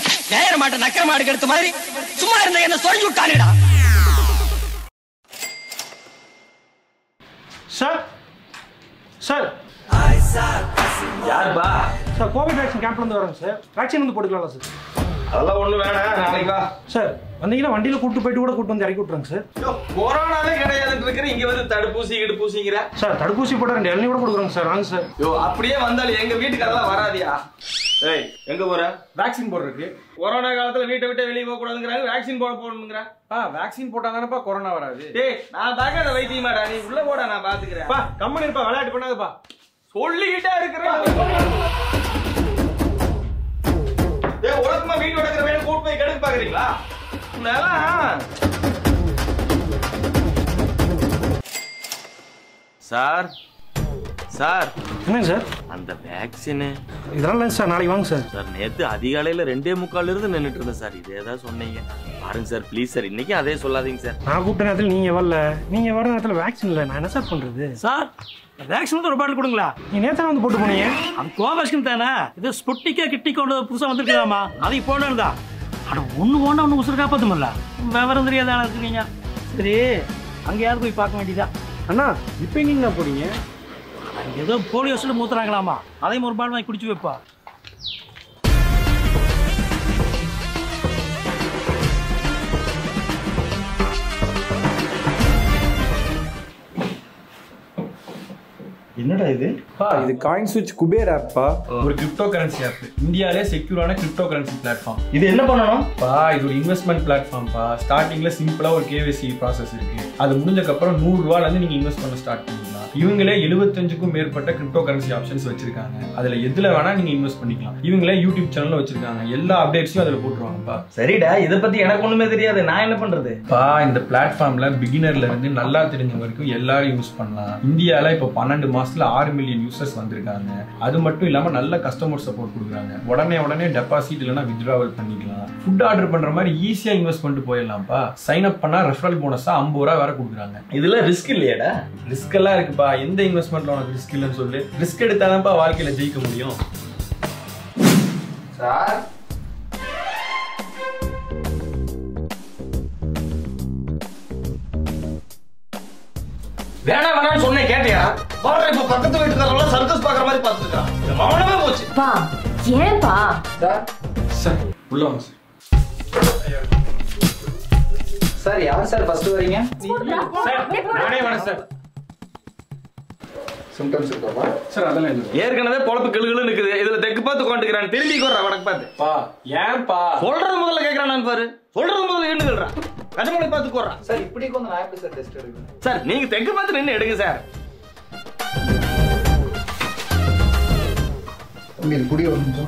நேர மாட்ட நக்கர மாடு எடுத்த மாதிரி சும்மா இருந்த என்ன சொல்லி விட்டானுடா சார் சார் யாருப்பா சார் கோவிட் வேக்சின் கேம்ப்ல இருந்து வரேங்க சார் வேக்சின் வந்து போட்டுக்கலாம்ல சார் அதெல்லாம் ஒண்ணு வேணாம் நாளைக்கு வா சார் வந்தீங்கன்னா வண்டியில கூட்டு போயிட்டு கூட கூட்டு வந்து இறக்கி விட்டுறேங்க சார் யோ, கொரோனாவே கிடையாதுன்னு இருக்கிற இங்க வந்து தடுப்பூசி கிடுப்பூசிங்கிற சார் தடுப்பூசி போட ரெண்டு இளநீ கூட கொடுக்குறோங்க சார் வாங்க சார் யோ அப்படியே வந்தாலும் எங்க வீட்டுக்கு அதெல்லாம் வராதியா ஏய் எங்க போற வேக்சின் போடுறதுக்கு கொரோனா காலத்துல வீட்டை விட்டு வெளியே போக கூடாதுங்கிறாங்க வேக்சின் போட போடணுங்கிற பா வேக்சின் போட்டா தானப்பா கொரோனா வராது டேய் நான் தாக்க அந்த வைத்தியமாடா நீ உள்ள போடா நான் பாத்துக்கிறேன் பா கம்மன் இருப்பா விளையாட்டு பண்ணாதப்பா சொல்லிக்கிட்டே இருக்கிறேன் ஏய் உலகமா வீட்டு வளர்க்குற வேணும் கூட்டு போய் கெடுக்க பாக்குறீங்களா உன்னெல்லாம் சார் சார் என்னங்க சார் அந்த வேக்சினு இதெல்லாம் இல்லைங்க சார் நாளைக்கு வாங்க சார் சார் நேத்து அதிகாலையில ரெண்டே முக்கால் இருந்து நின்னுட்டு இருந்தேன் சார் இதே தான் சொன்னீங்க பாருங்க சார் ப்ளீஸ் சார் இன்னைக்கு அதே சொல்லாதீங்க சார் நான் கூப்பிட்ட நேரத்தில் நீங்க வரல நீங்க வர நேரத்தில் வேக்சின் இல்லை நான் என்ன சார் பண்றது சார் வேக்சின் வந்து ஒரு பாட்டில் கொடுங்களா நீ நேற்று வந்து போட்டு போனீங்க அது கோவேக்சின் தானே இது ஸ்புட்டிக்கா கிட்டி கொண்டு புதுசாக வந்திருக்கலாமா அதையும் போடணும் தான் அட ஒன்று ஒன்று ஒன்று உசுறு காப்பாற்றுமில்ல விவரம் தெரியாத ஆளா இருக்கீங்க சரி அங்கேயாவது போய் பார்க்க வேண்டியதா அண்ணா இப்போ எங்கேங்கண்ணா போறீங்க அங்க ஏதோ போலியோ சொல்லி மூத்துறாங்களாமா அதையும் ஒரு பால் வாங்கி குடிச்சு வைப்பா என்னடா இது பா இது காயின் ஸ்விட்ச் குபேர் ஆப்பா ஒரு கிரிப்டோ கரன்சி ஆப் இந்தியாலே செக்யூரான கிரிப்டோ கரன்சி பிளாட்ஃபார்ம் இது என்ன பண்ணணும் பா இது ஒரு இன்வெஸ்ட்மெண்ட் பிளாட்ஃபார்ம் பா ஸ்டார்டிங்ல சிம்பிளா ஒரு கேவிசி ப்ராசஸ் இருக்கு அது முடிஞ்சதுக்கு அப்புறம் நூறு ரூபால இருந்து நீங்க இன்வெஸ்ட் பண்ண ஸ்டார்ட் பண்ணிக்கலாம் இவங்களே எழுபத்தஞ்சுக்கும் மேற்பட்ட கிரிப்டோ கரன்சி ஆப்ஷன்ஸ் வச்சிருக்காங்க அதுல எதுல வேணா நீங்க இன்வெஸ்ட் பண்ணிக்கலாம் இவங்களே யூடியூப் சேனல்ல வச்சிருக்காங்க எல்லா அப்டேட்ஸையும் அதுல போட்டுருவாங்கப்பா சரிடா இத பத்தி எனக்கு ஒண்ணுமே தெரியாது நான் என்ன பண்றது பா இந்த பிளாட்ஃபார்ம்ல பிகினர்ல இருந்து நல்லா தெரிஞ்சவங்க வரைக்கும் எல்லாரும் யூஸ் பண்ணலாம் இந்தியால இப்போ பன்னெண்டு மாசத்துல ஆறு மில்லியன் யூசர்ஸ் வந்திருக்காங்க அது மட்டும் இல்லாம நல்ல கஸ்டமர் சப்போர்ட் கொடுக்குறாங்க உடனே உடனே டெபாசிட் இல்லைன்னா வித்ட்ராவல் பண்ணிக்கலாம் ஃபுட் ஆர்டர் பண்ற மாதிரி ஈஸியா இன்வெஸ்ட் பண்ணிட்டு போயிடலாம்ப்பா சைன் அப் பண்ணா ரெஃபரல் போனஸா ஐம்பது ரூபா வேற கொடுக்குறாங்க இதுல ரிஸ்க் இல்லையாடா ரிஸ்க் எல்லாம் இருக்குப்பா எந்த இன்வெஸ்ட்மெண்ட்ல உனக்கு ரிஸ்க் இல்லைன்னு சொல்லு ரிஸ்க் எடுத்தாதான்ப்பா வாழ்க்கையில ஜெயிக்க முடியும் சார் வேணா வேணாம்னு சொன்னேன் கேட்டியா பாரு இப்ப பக்கத்து வீட்டுக்காரங்க சர்க்கஸ் பாக்குற மாதிரி பாத்துருக்கான் மௌனமே போச்சு பா ஏன்பா சார் உள்ள வாங்க சார் சார் யார் சார் ஃபர்ஸ்ட் வரீங்க சார் நானே வரேன் சார் சிம்டம்ஸ் இருக்காப்பா சார் அதெல்லாம் இல்லை ஏற்கனவே பொழப்பு கிளுகிளு இருக்குது இதுல தெக்கு பார்த்து உட்காந்துக்கிறான் திரும்பி கோர்றா வடக்கு பார்த்து பா ஏன்பா சொல்றது முதல்ல கேக்குறான் பாரு சொல்றது முதல்ல கேட்டுக்கிறான் கஜமலை பார்த்து கோர்றான் சார் இப்படி வந்து நான் எப்படி சார் டெஸ்ட் எடுக்கணும் சார் நீங்க தெக்கு பார்த்து நின்று எடுங்க சார் தம்பி இது குடி ஒரு நிமிஷம்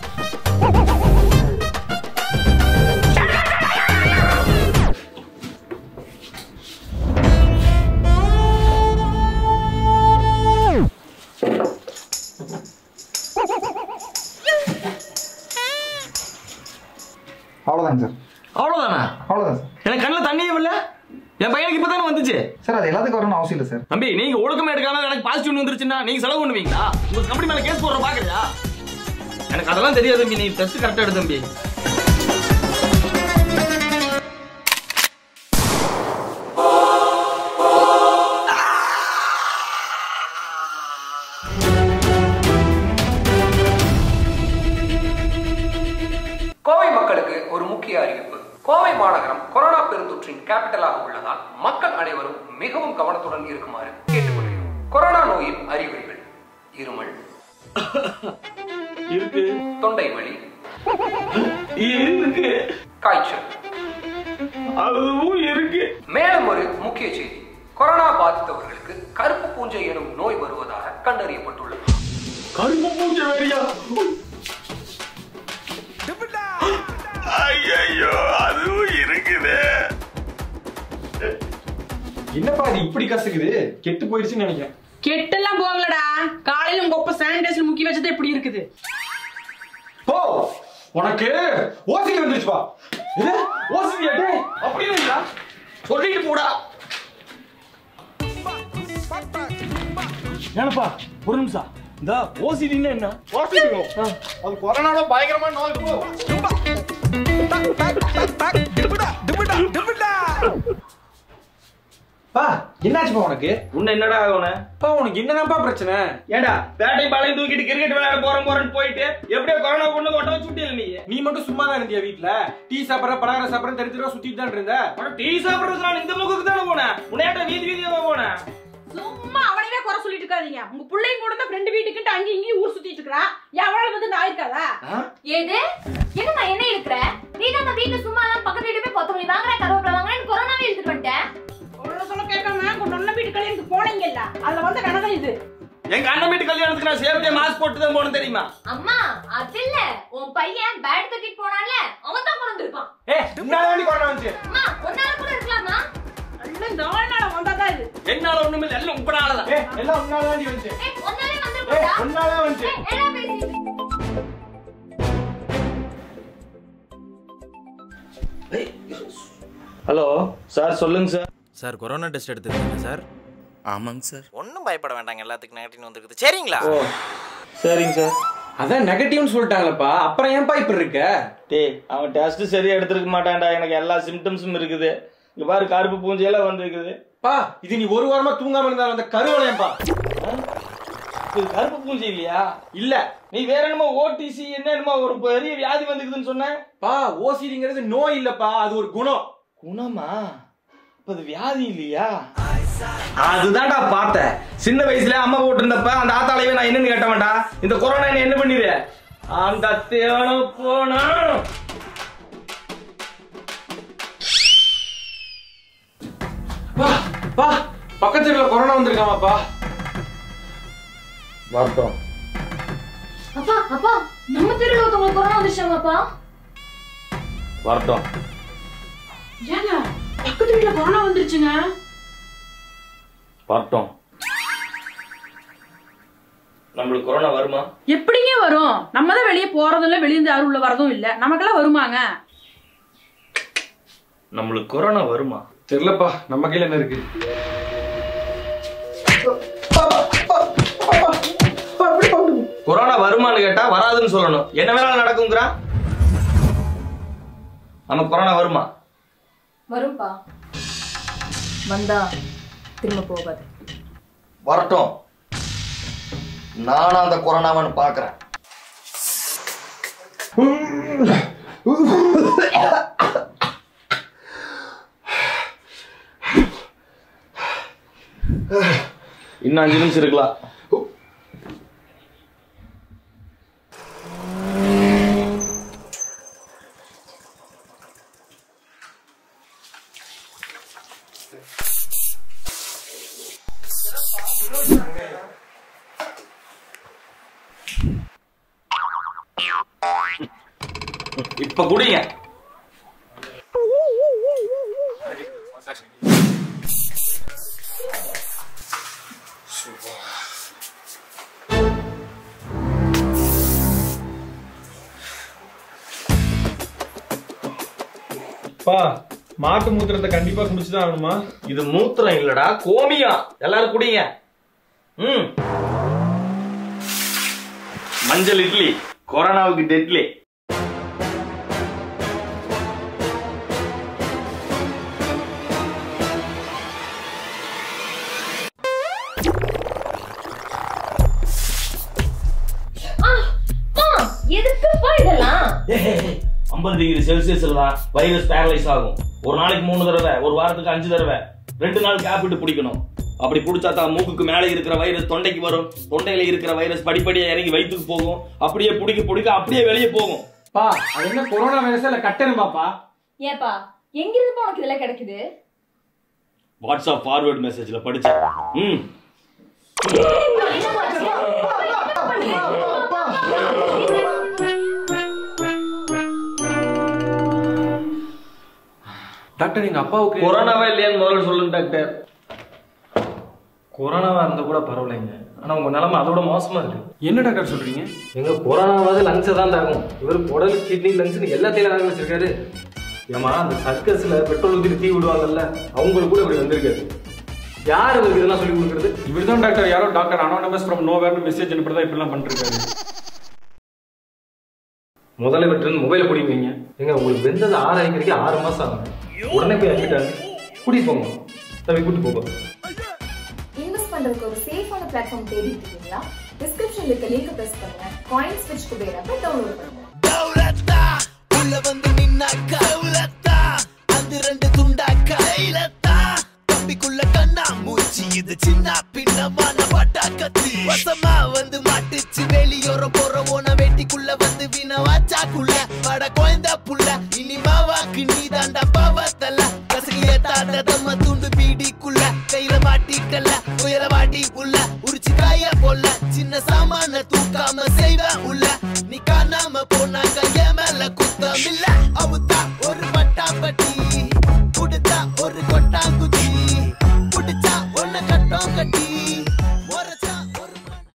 அவ்வளோதாங்க சார் அவ்வளவுதானா அவ்வளோதான் சார் எனக்கு கண்ணுல தண்ணியே இல்ல என் பையனுக்கு இப்பதானே வந்துச்சு சார் அது எல்லாத்துக்கும் வரணும்னு அவசியம் இல்லை சார் தம்பி நீங்க ஒழுக்கமா எடுக்காம எனக்கு பாசிட்டிவ் வந்துருச்சுன்னா நீங்க செலவு பண்ணுவீங்களா உங்க கம்பெனி மேல கேஸ் போடுற பாக்குறியா எனக்கு அதெல்லாம் தெரியாது தம்பி நீ டெஸ்ட் கரெக்டா எடு தம்பி கோவை மக்களுக்கு ஒரு முக்கிய அறிவிப்பு கோவை மாநகரம் கொரோனா பெருந்தொற்றின் கேபிட்டலாக உள்ளதால் மக்கள் அனைவரும் மிகவும் கவனத்துடன் இருக்குமாறு கேட்டுக்கொள்கிறோம் கொரோனா நோயின் அறிகுறிகள் இருமல் இருக்கு தொண்டை வலி இருக்கு காய்ச்சல் அதுவும் இருக்கு மேலும் ஒரு முக்கிய செய்தி கொரோனா பாதித்தவர்களுக்கு கருப்பு பூஞ்சை எனும் நோய் வருவதாக கண்டறியப்பட்டுள்ளது கருப்பு பூஞ்சை வேறியா ஐயோ அதுவும் இருக்குது என்னப்பா இது இப்படி கசக்குது கெட்டு போயிடுச்சுன்னு நினைக்கிறேன் கெட்டெல்லாம் போகலடா காலையில உங்க ஒப்ப சானிடைசர் முக்கி வச்சது இப்படி இருக்குது போ உனக்கு ஓசிக்கு வந்துருச்சுப்பா இது ஓசிக்கு டேய் அப்படின்னு இல்ல சொல்லிட்டு போடா ஏனப்பா ஒரு நிமிஷம் இந்த ஓசிடின்னு என்ன அது கொரோனால பயங்கரமான நோய் பா என்னாச்சுப்பா உனக்கு உன்னை என்னடா ஆகணும் பா உனக்கு என்னதான்ப்பா பிரச்சனை ஏடா பேட்டை பாலையும் தூக்கிட்டு கிரிக்கெட் விளையாட போறேன் போறேன்னு போயிட்டு எப்படியோ கொரோனா கொண்டு கொட்ட வச்சு விட்டியல நீ நீ மட்டும் சும்மா தான் இருந்தியா வீட்ல டீ சாப்பிட்ற பலகாரம் சாப்பிட்ற தெரு தெருவா சுத்திட்டு தான் இருந்த உனக்கு டீ சாப்பிடுறதுக்கு நான் இந்த முகத்துக்கு தானே போனேன் உன்னையாட்ட வீதி வீதியா போனேன் சும்மா அவனையே குறை சொல்லிட்டு இருக்காதீங்க உங்க பிள்ளைங்க கூட தான் ஃப்ரெண்டு வீட்டுக்கிட்ட அங்கேயும் இங்கேயும் ஊர் சுத்திட்டு இருக்கிறான் எவ்வளவு வந்து நான் இருக்காதா ஏது என்னம்மா என்ன இருக்கிற நீ தான் வீட்டுல சும்மா எல்லாம் பக்கத்து வீட்டு போய் கொத்தமல்லி வாங்குறேன் கருவேப்பிலை வாங்குறேன் கொரோனாவே எடுத்துட்டு வந்துட்டேன் சொல்ல சொல்ல கேட்காம உங்க நல்ல வீட்டு கல்யாணத்துக்கு போனீங்கல்ல அதுல வந்த கணக்கு இது எங்க அண்ணன் வீட்டு கல்யாணத்துக்கு நான் சேஃப்டியா மாஸ்க் போட்டு தான் போகணும் தெரியுமா அம்மா அது இல்ல உன் பையன் பேட் தூக்கிட்டு போனான்ல அவன் தான் கொண்டு வந்திருப்பான் ஏ முன்னாடி வேண்டி கொரோனா வந்துச்சு அம்மா ஒன்னால கூட இருக்கலாமா நல்ல இந்த வாழ்நாள வந்தாதான் இது என்னால ஒண்ணுமே இல்லை எல்லாம் உங்களாலதான் ஏ எல்லாம் முன்னாடி வேண்டி வந்துச்சு ஏய் ஒன்னாலே ஏ வந்துருப்பா முன்னாடி வந்துச்சு எல்லாம் பேசிட்டு ஹலோ சார் சொல்லுங்க சார் சார் கொரோனா டெஸ்ட் எடுத்துருக்கீங்க சார் ஆமாங்க சார் ஒன்றும் பயப்பட வேண்டாங்க எல்லாத்துக்கும் நெகட்டிவ் வந்துருக்குது சரிங்களா ஓ சரிங்க சார் அதான் நெகட்டிவ்னு சொல்லிட்டாங்களப்பா அப்புறம் ஏன்பா இப்படி இருக்க டேய் அவன் டெஸ்ட் சரியா எடுத்துருக்க மாட்டான்டா எனக்கு எல்லா சிம்டம்ஸும் இருக்குது இங்க பாரு கருப்பு பூஞ்சையெல்லாம் வந்திருக்குது பா இது நீ ஒரு வாரமா தூங்காம இருந்தாலும் அந்த கருவளையம்பா இது கருப்பு பூஞ்சை இல்லையா இல்ல நீ வேற என்னமோ ஓடிசி என்ன என்னமோ ஒரு பெரிய வியாதி வந்துக்குதுன்னு சொன்ன பா ஓசிடிங்கிறது நோய் இல்லப்பா அது ஒரு குணம் குணமா இப்ப அது வியாதி இல்லையா அதுதான்டா பார்த்தேன் சின்ன வயசுல அம்மா போட்டிருந்தப்ப அந்த ஆத்தாளையே நான் என்னன்னு கேட்ட வேண்டாம் இந்த கொரோனா என்ன என்ன பண்ணிடு அந்த தேவன போனா பா பா பக்கத்து வீட்டுல கொரோனா வந்திருக்காமாப்பா வரட்டும் அப்பா அப்பா நம்ம தெருவில் ஒருத்தவங்களுக்கு கொரோனா வந்துருச்சாமாப்பா வரட்டும் ஏங்க பக்கத்து வீட்டுல கொரோனா வந்துருச்சுங்க வரட்டும் நம்மளுக்கு கொரோனா வருமா எப்படிங்க வரும் நம்ம தான் வெளியே போறதும் இல்ல வெளியே இருந்து யாரும் உள்ள வரதும் இல்ல நமக்கெல்லாம் வருமாங்க நம்மளுக்கு கொரோனா வருமா தெரியலப்பா நம்ம கையில என்ன இருக்கு கொரோனா வருமான்னு கேட்டா வராதுன்னு சொல்லணும் என்ன வேணாலும் நடக்குங்கிறா நமக்கு கொரோனா வருமா வரும்பா வந்தா திரும்ப போகாது வரட்டும் நானும் அந்த கொரோனாவன்னு பார்க்குறேன் இன்னும் அஞ்சு நிமிஷம் இருக்கலாம் இப்ப குடிங்க பா மாட்டு மூத்திரத்தை கண்டிப்பா குடிச்சுதான் ஆகணுமா இது மூத்திரம் இல்லடா கோமியம் எல்லாரும் குடிங்க ம் மஞ்சள் இட்லி கொரோனாவுக்கு டெட்லி எதுக்குப்பா இதெல்லாம் ஐம்பது டிகிரி செல்சியஸ்ல தான் வைரஸ் பேரலைஸ் ஆகும் ஒரு நாளைக்கு மூணு தடவை ஒரு வாரத்துக்கு அஞ்சு தடவை ரெண்டு நாள் கேப் விட்டு பிடிக்கணும் அப்படி பிடிச்சா தான் மூக்குக்கு மேலே இருக்கிற வைரஸ் தொண்டைக்கு வரும் தொண்டையில இருக்கிற வைரஸ் படிப்படியா இறங்கி வயிற்றுக்கு போகும் அப்படியே பிடிக்க பிடிக்க அப்படியே வெளியே போகும் பா அது என்ன கொரோனா வைரஸா இல்ல கட்டணுமாப்பா ஏப்பா எங்கிருந்து உனக்கு இதெல்லாம் கிடைக்குது வாட்ஸ்அப் ஃபார்வர்ட் மெசேஜ்ல படிச்சேன் ம் டாக்டர் எங்க அப்பாவுக்கு கொரோனாவா இல்லையான்னு முதல்ல சொல்லுங்க டாக்டர் கொரோனாவா இருந்தா கூட பரவாயில்லைங்க ஆனா உங்க நிலைமை அதோட மோசமா இருக்கு என்ன டாக்டர் சொல்றீங்க எங்க கொரோனாவாவது லங்ஸை தான் தாகும் இவர் குடல் கிட்னி லங்ஸ்னு எல்லாத்தையும் தாங்க வச்சிருக்காரு ஏமா அந்த சர்க்கஸ்ல பெட்ரோல் ஊற்றி தீ விடுவாங்கல்ல அவங்களுக்கு கூட இப்படி வந்திருக்காரு யார் இவருக்கு இதெல்லாம் சொல்லி கொடுக்குறது இவர்தான் டாக்டர் யாரோ டாக்டர் அனானமஸ் ஃப்ரம் நோ வேர்னு மெசேஜ் அனுப்புறதா இப்படிலாம் பண்ணிருக்காரு முதல்ல விட்டு மொபைலை பிடிப்பீங்க எங்க உங்களுக்கு வெந்தது ஆறாயிரக்கு ஆறு மாசம் ஆகும் உடனே போய் அட்மிட்டாங்க கூட்டிட்டு போங்க தம்பி கூட்டிட்டு போங்க இன்வெஸ்ட் பண்றதுக்கு ஒரு சேஃபான பிளாட்ஃபார்ம் தேடிட்டு இருக்கீங்களா டிஸ்கிரிப்ஷன்ல இருக்க லிங்க் பிரஸ் பண்ணுங்க காயின் ஸ்விட்ச் குபேர் ஆப்பை டவுன்லோட் பண்ணுங்க உள்ள வந்து நின்னாக்கா உலத்தா அந்த ரெண்டு துண்டாக்கா கைலத்தா தம்பிக்குள்ள கண்ணா மூச்சு இது சின்ன பின்னமான பட்டா கத்தி வசமா வந்து மாட்டுச்சு வெளியோரம் போற ஓன வேட்டிக்குள்ள வந்து வீண வாச்சாக்குள்ள பட குழந்த புள்ள இனி மாவாக்கு நீ தாண்டா பாவத்தல்ல கசகிய தாண்ட தம்ம துண்டு பீடிக்குள்ள கையில மாட்டிக்கல உயர வாட்டிக்குள்ள